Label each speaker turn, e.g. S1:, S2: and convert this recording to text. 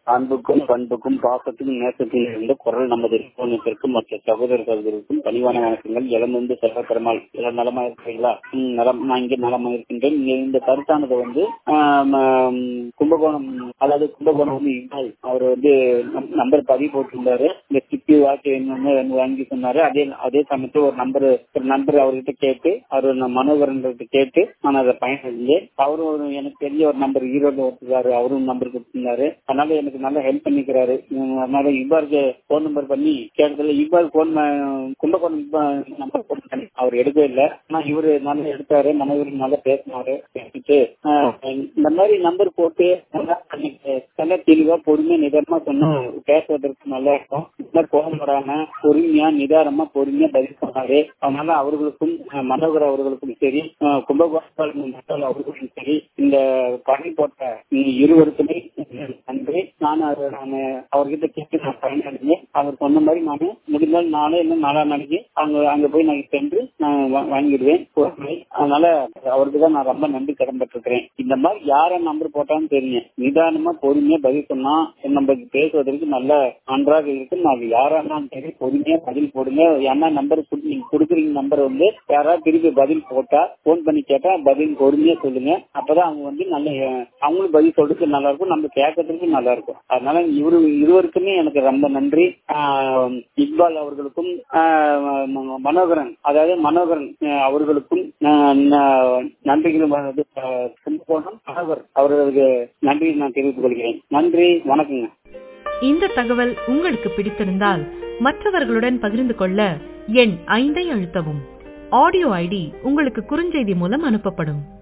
S1: அன்புக்கும் பண்புக்கும் பாசத்துக்கும் நேசத்தில் இருந்து குரல் நமது நிறுவனத்திற்கும் மற்ற சகோதர சகோதரருக்கும் பணிவான வணக்கங்கள் இளமிருந்து செல்வ பெருமாள் இளம் நலமா இருக்கிறீங்களா ம், நலம் நான் இங்கே நலமா இருக்கின்றேன் இங்க இந்த கருத்தானது வந்து ஆம், ஆம், கும்பகோணம் அதாவது கும்பகோணம் வந்து இக்பால் அவர் வந்து நம்- நம்பர் பதிவு போட்டிருந்தாரு இந்த சிப்பி வாக்கு வந்து வாங்கி சொன்னாரு அதே அதே சமயத்துல ஒரு நம்பர் ஒரு நம்பர் அவர்கிட்ட கேட்டு அவர் மனோகரன் கேட்டு நான் அதை பயனடைந்தேன் அவரும் ஒரு எனக்கு தெரிஞ்ச ஒரு நம்பர் ஈரோடு ஒருத்தாரு அவரும் நம்பர் கொடுத்திருந்தாரு அதனால எனக்கு நல்லா ஹெல்ப் பண்ணிக்கிறாரு உம் அதனால இவ்வாருக்கு போன் நம்பர் பண்ணி கேட்டதுல இவ்வாறு போன் கும்பகோணம் நம்பர் போன் பண்ணி அவர் எடுக்கவே இல்லை ஆனா இவரு நல்லா எடுத்தாரு மனோகரன் நல்லா பேசினாரு பேசிட்டு ஆஹ், இந்த மாதிரி நம்பர் போட்டு நல்லா எனக்கு நல்லா தெளிவா பொறுமையா நிதானமா சொன்னா பேசுவதற்கு நல்லா இருக்கும் இந்த மாதிரி கோபம் வராம பொறுமையா நிதானமா பொறுமையா பதில் சொன்னாரு அதனால அவர்களுக்கும் அஹ், மனோகர் அவர்களுக்கும் சரி அஹ், கும்பகோணம் மக்கள் அவர்களுக்கும் சரி இந்த பணி போட்ட உம், இருவருக்குமே நன்றி நான் அதை நான் அவர்கிட்ட கேட்டு நான் பயனடைஞ்சேன் அவர் சொன்ன மாதிரி நான் முடிந்தால் நாளே இன்னும் நாலா நாளைக்கு அங்க அங்க போய் நான் சென்று நான் வா- வாங்கிடுவேன் பொருட்களை அதனால அவருக்கு தான் நான் ரொம்ப நன்றி கடன் பெற்றிருக்கிறேன் இந்த மாதிரி யார நம்பர் போட்டாலும் தெரியும் நிதானமா பொறுமையா பதில் சொன்னா நமக்கு பேசுவதற்கு நல்ல நன்றாக இருக்கும் அது யாரா இருந்தாலும் சரி பொறுமையா பதில் போடுங்க என்ன நம்பர் நீங்க கொடுக்குறீங்க நம்பர் வந்து யாராவது திருப்பி பதில் போட்டா போன் பண்ணி கேட்டா பதில் பொறுமையா சொல்லுங்க அப்பதான் அவங்க வந்து நல்ல அஹ், அவங்களும் பதில் சொல்றதுக்கு நல்லா இருக்கும் நம்ம கேட்கறதுக்கு நல்லா இருக்கும் அதனால இவரு இருவருக்குமே எனக்கு ரொம்ப நன்றி ஆஹ், இக்பால் அவர்களுக்கும் ஆஹ், ம- மனோகரன் அதாவது மனோகரன் அஹ், அவர்களுக்கும் நான் நான் நன்றிகளும் வந்து, ஆஹ், கும்பகோணம் மனோகர் அவர்களுக்கு நன்றி நான் தெரிவித்துக் கொள்கிறேன் நன்றி வணக்கங்க
S2: இந்த தகவல் உங்களுக்கு பிடித்திருந்தால் மற்றவர்களுடன் பகிர்ந்து கொள்ள எண் ஐந்தை அழுத்தவும் ஆடியோ ஐடி உங்களுக்கு குறுஞ்செய்தி மூலம் அனுப்பப்படும்